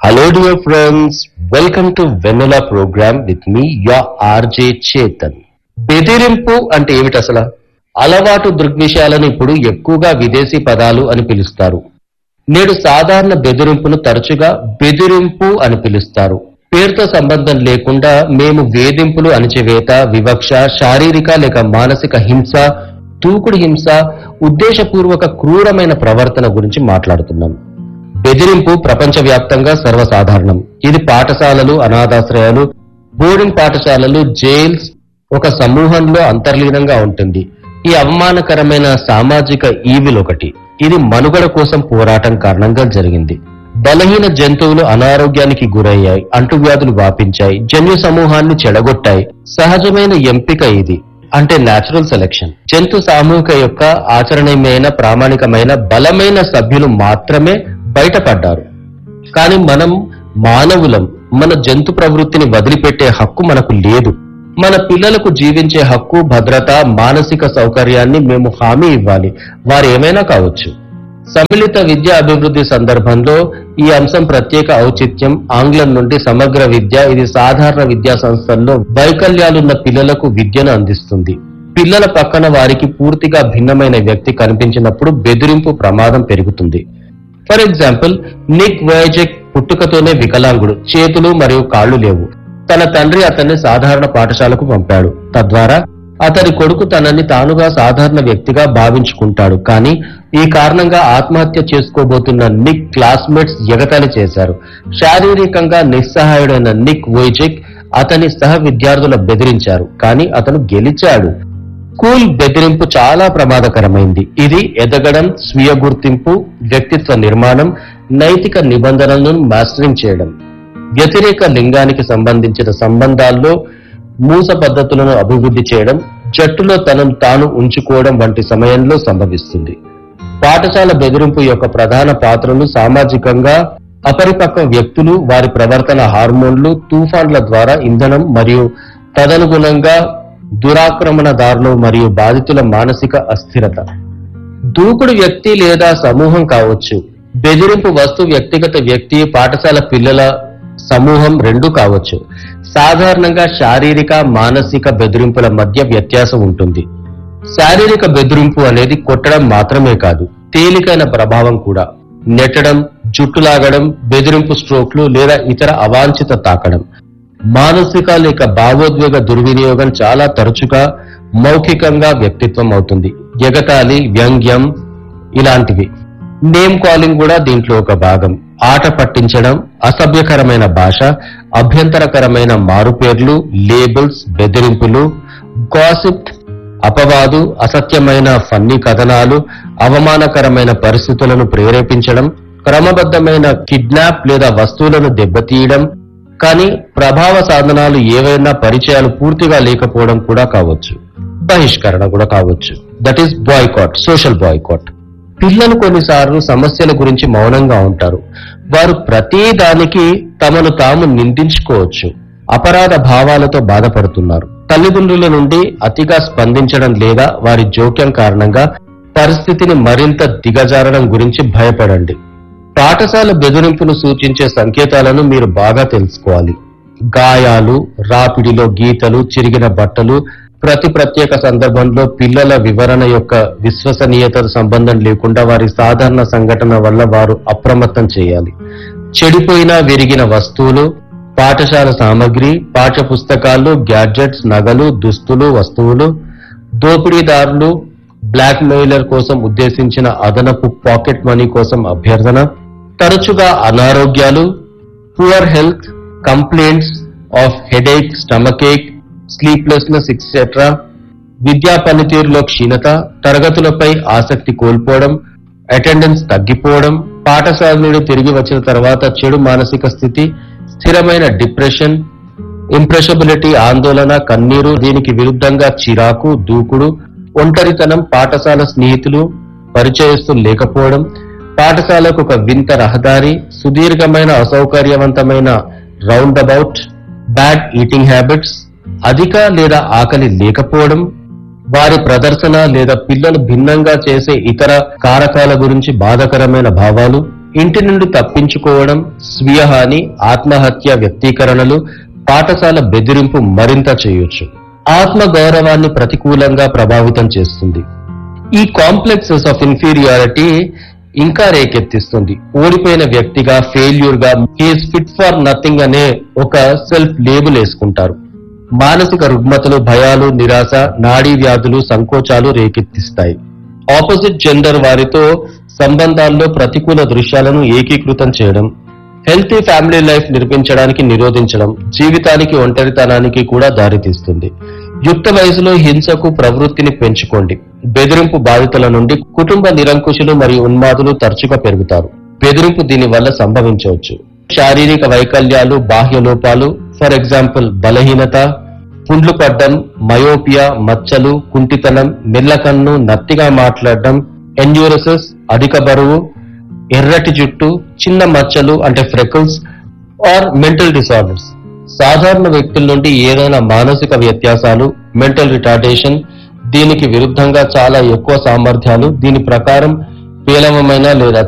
Hello dear friends, welcome to Vanilla program with me, your RJ Chetan. బెదిరింపు అంటే ఏమిటి అసలు అలవాటు దృగ్విషయాలను ఇప్పుడు ఎక్కువగా విదేశీ పదాలు అని పిలుస్తారు నేడు సాధారణ బెదిరింపును తరచుగా బెదిరింపు అని పిలుస్తారు పేరుతో సంబంధం లేకుండా మేము వేధింపులు అణచివేత వివక్ష శారీరక లేక మానసిక హింస తూకుడు హింస ఉద్దేశపూర్వక క్రూరమైన ప్రవర్తన గురించి మాట్లాడుతున్నాం బెదిరింపు ప్రపంచవ్యాప్తంగా సర్వసాధారణం ఇది పాఠశాలలు అనాథాశ్రయాలు బోర్డింగ్ పాఠశాలలు జైల్స్ ఒక సమూహంలో అంతర్లీనంగా ఉంటుంది ఈ అవమానకరమైన సామాజిక ఈవిల్ ఒకటి ఇది మనుగడ కోసం పోరాటం కారణంగా జరిగింది బలహీన జంతువులు అనారోగ్యానికి గురయ్యాయి అంటువ్యాధులు వ్యాపించాయి జన్యు సమూహాన్ని చెడగొట్టాయి సహజమైన ఎంపిక ఇది అంటే న్యాచురల్ సెలెక్షన్ జంతు సామూహిక యొక్క ఆచరణీయమైన ప్రామాణికమైన బలమైన సభ్యులు మాత్రమే బయటపడ్డారు కానీ మనం మానవులం మన జంతు ప్రవృత్తిని వదిలిపెట్టే హక్కు మనకు లేదు మన పిల్లలకు జీవించే హక్కు భద్రత మానసిక సౌకర్యాన్ని మేము హామీ ఇవ్వాలి వారు ఏమైనా కావచ్చు సమ్మిళిత విద్యా అభివృద్ధి సందర్భంలో ఈ అంశం ప్రత్యేక ఔచిత్యం ఆంగ్లం నుండి సమగ్ర విద్య ఇది సాధారణ విద్యా సంస్థల్లో వైకల్యాలున్న పిల్లలకు విద్యను అందిస్తుంది పిల్లల పక్కన వారికి పూర్తిగా భిన్నమైన వ్యక్తి కనిపించినప్పుడు బెదిరింపు ప్రమాదం పెరుగుతుంది ఫర్ ఎగ్జాంపుల్ నిక్ వయజెక్ పుట్టుకతోనే వికలాంగుడు చేతులు మరియు కాళ్ళు లేవు తన తండ్రి అతన్ని సాధారణ పాఠశాలకు పంపాడు తద్వారా అతని కొడుకు తనని తానుగా సాధారణ వ్యక్తిగా భావించుకుంటాడు కానీ ఈ కారణంగా ఆత్మహత్య చేసుకోబోతున్న నిక్ క్లాస్మేట్స్ ఎగతాళి చేశారు శారీరకంగా నిస్సహాయుడైన నిక్ వోయిజెక్ అతని సహ విద్యార్థుల బెదిరించారు కానీ అతను గెలిచాడు స్కూల్ బెదిరింపు చాలా ప్రమాదకరమైంది ఇది ఎదగడం స్వీయ గుర్తింపు వ్యక్తిత్వ నిర్మాణం నైతిక నిబంధనలను మాస్టరింగ్ చేయడం వ్యతిరేక లింగానికి సంబంధించిన సంబంధాల్లో మూస పద్ధతులను అభివృద్ధి చేయడం జట్టులో తనను తాను ఉంచుకోవడం వంటి సమయంలో సంభవిస్తుంది పాఠశాల బెదిరింపు యొక్క ప్రధాన పాత్రలు సామాజికంగా అపరిపక్వ వ్యక్తులు వారి ప్రవర్తన హార్మోన్లు తుఫాన్ల ద్వారా ఇంధనం మరియు తదనుగుణంగా దురాక్రమణదారులు మరియు బాధితుల మానసిక అస్థిరత దూకుడు వ్యక్తి లేదా సమూహం కావచ్చు బెదిరింపు వస్తు వ్యక్తిగత వ్యక్తి పాఠశాల పిల్లల సమూహం రెండు కావచ్చు సాధారణంగా శారీరక మానసిక బెదిరింపుల మధ్య వ్యత్యాసం ఉంటుంది శారీరక బెదిరింపు అనేది కొట్టడం మాత్రమే కాదు తేలికైన ప్రభావం కూడా నెట్టడం జుట్టు లాగడం బెదిరింపు స్ట్రోక్లు లేదా ఇతర అవాంఛిత తాకడం మానసిక లేక భావోద్వేగ దుర్వినియోగం చాలా తరచుగా మౌఖికంగా వ్యక్తిత్వం అవుతుంది ఎగతాళి వ్యంగ్యం ఇలాంటివి నేమ్ కాలింగ్ కూడా దీంట్లో ఒక భాగం ఆట పట్టించడం అసభ్యకరమైన భాష అభ్యంతరకరమైన మారుపేర్లు లేబుల్స్ బెదిరింపులు గాసిప్ అపవాదు అసత్యమైన ఫన్నీ కథనాలు అవమానకరమైన పరిస్థితులను ప్రేరేపించడం క్రమబద్ధమైన కిడ్నాప్ లేదా వస్తువులను దెబ్బతీయడం కానీ ప్రభావ సాధనాలు ఏవైనా పరిచయాలు పూర్తిగా లేకపోవడం కూడా కావచ్చు బహిష్కరణ కూడా కావచ్చు that is boycott social boycott పిల్లలు కొన్నిసార్లు సమస్యల గురించి మౌనంగా ఉంటారు వారు ప్రతి దానికి తమను తాము నిందించుకోవచ్చు అపరాధ భావాలతో బాధపడుతున్నారు తల్లిదండ్రుల నుండి అతిగా స్పందించడం లేదా వారి జోక్యం కారణంగా పరిస్థితిని మరింత దిగజారడం గురించి భయపడండి పాఠశాల బెదిరింపును సూచించే సంకేతాలను మీరు బాగా తెలుసుకోవాలి గాయాలు రాపిడిలో గీతలు చిరిగిన బట్టలు ప్రతి ప్రత్యేక సందర్భంలో పిల్లల వివరణ యొక్క విశ్వసనీయత సంబంధం లేకుండా వారి సాధారణ సంఘటన వల్ల వారు అప్రమత్తం చేయాలి చెడిపోయిన విరిగిన వస్తువులు పాఠశాల సామగ్రి పాఠ్య పుస్తకాలు గ్యాడ్జెట్స్ నగలు దుస్తులు వస్తువులు దోపిడీదారులు బ్లాక్ మెయిలర్ కోసం ఉద్దేశించిన అదనపు పాకెట్ మనీ కోసం అభ్యర్థన తరచుగా అనారోగ్యాలు poor health complaints of headache stomach ache sleeplessness etcetera విద్యా పనితీరులో క్షీణత తరగతులపై ఆసక్తి కోల్పోవడం అటెండెన్స్ తగ్గిపోవడం పాఠశాల నుండి తిరిగి వచ్చిన తర్వాత చెడు మానసిక స్థితి స్థిరమైన డిప్రెషన్ ఇంప్రెషబిలిటీ ఆందోళన కన్నీరు దీనికి విరుద్ధంగా చిరాకు దూకుడు ఒంటరితనం పాఠశాల స్నేహితులు పరిచయస్తులు లేకపోవడం పాఠశాలకు ఒక వింత రహదారి సుదీర్ఘమైన అసౌకర్యవంతమైన roundabout bad eating habits అధిక లేదా ఆకలి లేకపోవడం వారి ప్రదర్శన లేదా పిల్లలు భిన్నంగా చేసే ఇతర కారకాల గురించి బాధకరమైన భావాలు ఇంటి నుండి తప్పించుకోవడం స్వీయహాని ఆత్మహత్య వ్యక్తీకరణలు పాఠశాల బెదిరింపు మరింత చేయొచ్చు ఆత్మ గౌరవాన్ని ప్రతికూలంగా ప్రభావితం చేస్తుంది ఈ కాంప్లెక్సెస్ ఆఫ్ ఇన్ఫీరియారిటీ ఇంకా రేకెత్తిస్తుంది ఓడిపోయిన వ్యక్తిగా ఫెయిల్యూర్ గా హీస్ ఫిట్ ఫర్ నథింగ్ అనే ఒక సెల్ఫ్ లేబుల్ వేసుకుంటారు మానసిక రుగ్మతలు భయాలు నిరాశ నాడీ వ్యాధులు సంకోచాలు రేకెత్తిస్తాయి ఆపోజిట్ జెండర్ వారితో సంబంధాల్లో ప్రతికూల దృశ్యాలను ఏకీకృతం చేయడం హెల్తీ ఫ్యామిలీ లైఫ్ నిర్మించడానికి నిరోధించడం జీవితానికి ఒంటరితనానికి కూడా దారితీస్తుంది యుక్త వయసులో హింసకు ప్రవృత్తిని పెంచుకోండి బెదిరింపు బాధితుల నుండి కుటుంబ నిరంకుశులు మరియు ఉన్మాదులు తరచుగా పెరుగుతారు బెదిరింపు దీని వల్ల సంభవించవచ్చు శారీరక వైకల్యాలు బాహ్య లోపాలు ఫర్ ఎగ్జాంపుల్ బలహీనత పుండ్లు పడ్డం మయోపియా మచ్చలు కుంటితనం మెల్లకన్ను నత్తిగా మాట్లాడడం ఎండ్యూరసెస్ అధిక బరువు ఎర్రటి జుట్టు చిన్న మచ్చలు అంటే ఫ్రెకల్స్ ఆర్ మెంటల్ డిసార్డర్స్ సాధారణ వ్యక్తుల నుండి ఏదైనా మానసిక వ్యత్యాసాలు మెంటల్ రిటార్డేషన్ దీనికి విరుద్ధంగా చాలా ఎక్కువ సామర్థ్యాలు దీని ప్రకారం పేలవమైన లేదా